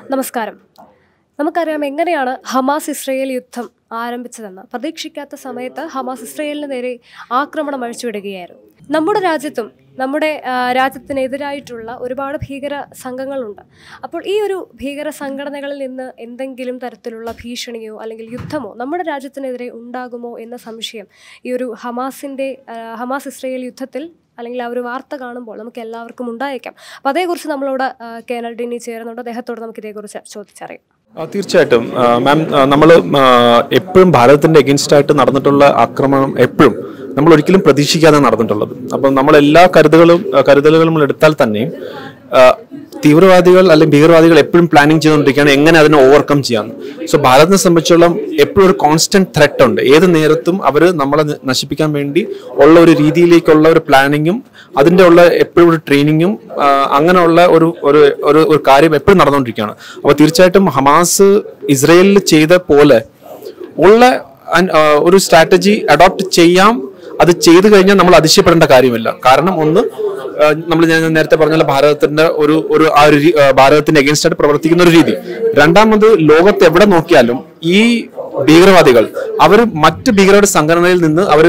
നമസ്കാരം നമുക്കറിയാം എങ്ങനെയാണ് ഹമാസ് ഇസ്രയേൽ യുദ്ധം ആരംഭിച്ചതെന്ന് പ്രതീക്ഷിക്കാത്ത സമയത്ത് ഹമാസ് ഇസ്രയേലിന് നേരെ ആക്രമണം അഴിച്ചുവിടുകയായിരുന്നു നമ്മുടെ രാജ്യത്തും നമ്മുടെ ആ, രാജ്യത്തിനെതിരായിട്ടുള്ള ഒരുപാട് ഭീകര സംഘങ്ങളുണ്ട് അപ്പോൾ ഈ ഒരു ഭീകര സംഘടനകളിൽ നിന്ന് എന്തെങ്കിലും തരത്തിലുള്ള ഭീഷണിയോ അല്ലെങ്കിൽ യുദ്ധമോ നമ്മുടെ രാജ്യത്തിനെതിരെ ഉണ്ടാകുമോ എന്ന സംശയം ഈ ഒരു ഹമാസിൻ്റെ ആ, ഹമാസ് ഇസ്രയേൽ യുദ്ധത്തിൽ അല്ലെങ്കിൽ ആ ഒരു വാർത്ത കാണുമ്പോൾ നമുക്ക് എല്ലാവർക്കും ഉണ്ടായേക്കാം അപ്പോൾ അതേക്കുറിച്ച് നമ്മളോട് ആ, കേണൽ ഡിനി ചേരുന്നുണ്ട് അദ്ദേഹത്തോട് നമുക്ക് ഇതേക്കുറിച്ച് ചോദിച്ചറിയാം ആ, തീർച്ചയായിട്ടും ആ, മാം നമ്മൾ എപ്പോഴും ഭാരതത്തിന്റെ എഗൻസ്റ്റ് ആയിട്ട് നടന്നിട്ടുള്ള ആക്രമണം എപ്പോഴും നമ്മൾ ഒരിക്കലും പ്രതീക്ഷിക്കാതെ നടന്നിട്ടുള്ളത് അപ്പം നമ്മൾ എല്ലാ കരുതലുകളും ആ, കരുതലുകളും നമ്മൾ എടുത്താൽ തന്നെയും ആ, തീവ്രവാദികൾ അല്ലെങ്കിൽ ഭീകരവാദികൾ എപ്പോഴും പ്ലാനിങ് ചെയ്തുകൊണ്ടിരിക്കുകയാണ് എങ്ങനെ അതിനെ ഓവർകം ചെയ്യാന്ന് സോ ഭാരതത്തിനെ സംബന്ധിച്ചോളം എപ്പോഴും ഒരു കോൺസ്റ്റന്റ് ത്രെറ്റ് ഉണ്ട് ഏത് നേരത്തും അവർ നമ്മളെ ന- നശിപ്പിക്കാൻ വേണ്ടി ഉള്ള ഒരു രീതിയിലേക്കുള്ള ഒരു പ്ലാനിങ്ങും അതിന്റെ ഉള്ള എപ്പോഴും ഒരു ട്രെയിനിങ്ങും അങ്ങനെയുള്ള ഒരു ഒരു ഒരു ഒരു കാര്യം എപ്പോഴും നടന്നുകൊണ്ടിരിക്കുകയാണ് അപ്പോൾ തീർച്ചയായിട്ടും ഹമാസ് ഇസ്രയേലിൽ ചെയ്ത പോലെ ഉള്ള അൻ- ആ, ഒരു സ്ട്രാറ്റജി അഡോപ്റ്റ് ചെയ്യാം അത് ചെയ്തു കഴിഞ്ഞാൽ നമ്മൾ അതിശയപ്പെടേണ്ട കാര്യമില്ല കാരണം ഒന്ന് നമ്മൾ ഞാൻ നേരത്തെ പറഞ്ഞ പോലെ ഭാരതത്തിന്റെ ഒരു ഒരു ആ ഒരു രീ- ആ, ഭാരതത്തിന്റെ അഗേൻസ്റ്റ് ആയിട്ട് പ്രവർത്തിക്കുന്ന ഒരു രീതി രണ്ടാമത് ലോകത്ത് എവിടെ നോക്കിയാലും ഈ ഭീകരവാദികൾ അവർ മറ്റ് ഭീകരവാദ സംഘടനയിൽ നിന്ന് അവർ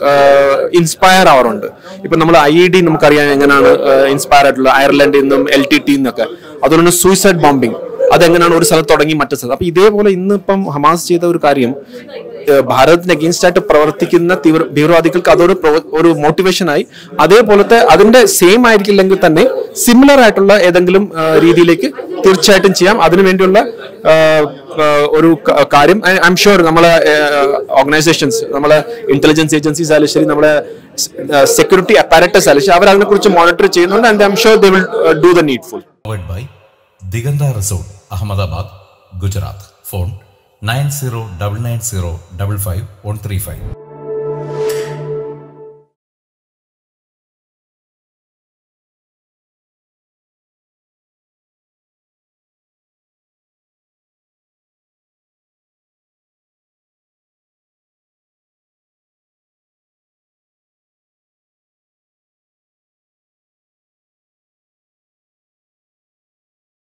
ഇൻസ്പയർ ആവാറുണ്ട് ഇപ്പൊ നമ്മൾ ഐ ഇ ഡി നമുക്കറിയാം എങ്ങനെയാണ് ഇൻസ്പയർ ആയിട്ടുള്ള അയർലൻഡിൽ നിന്നും എൽ ടി ടി നിന്നൊക്കെ അതുപോലെ തന്നെ സൂയിസൈഡ് ബോംബിംഗ് അതെങ്ങനെയാണ് ഒരു സ്ഥലത്ത് തുടങ്ങി മറ്റു സ്ഥലത്ത് അപ്പൊ ഇതേപോലെ ഇന്നിപ്പം ഹമാസ് ചെയ്ത ഒരു കാര്യം ഏഹ് ഭാരതത്തിന് അഗേൻസ്റ്റ് ആയിട്ട് പ്രവർത്തിക്കുന്ന തീവ്ര ഭീകരവാദികൾക്ക് അതൊരു പ്രവ- ഒരു മോട്ടിവേഷൻ ആയി അതേപോലത്തെ അതിന്റെ സെയിം ആയിരിക്കില്ലെങ്കിൽ തന്നെ സിമിലർ ആയിട്ടുള്ള ഏതെങ്കിലും ആ, രീതിയിലേക്ക് തീർച്ചയായിട്ടും ചെയ്യാം അതിനുവേണ്ടിയുള്ള ആ, ആ, ഒരു ക- കാര്യം ഐ എം ഷുവർ നമ്മളെ ഓർഗനൈസേഷൻസ് നമ്മളെ ഇന്റലിജൻസ് ഏജൻസീസ് ആയാലും ശരി നമ്മളെ സെക്യൂരിറ്റി അപ്പാരറ്റസ് ആയാലും ശരി അവർ അതിനെക്കുറിച്ച് മോണിറ്റർ ചെയ്യുന്നുണ്ട് and I'm sure they will do the needful powered by Diganda Resort, Ahmedabad, Gujarat. Phone 9099055135.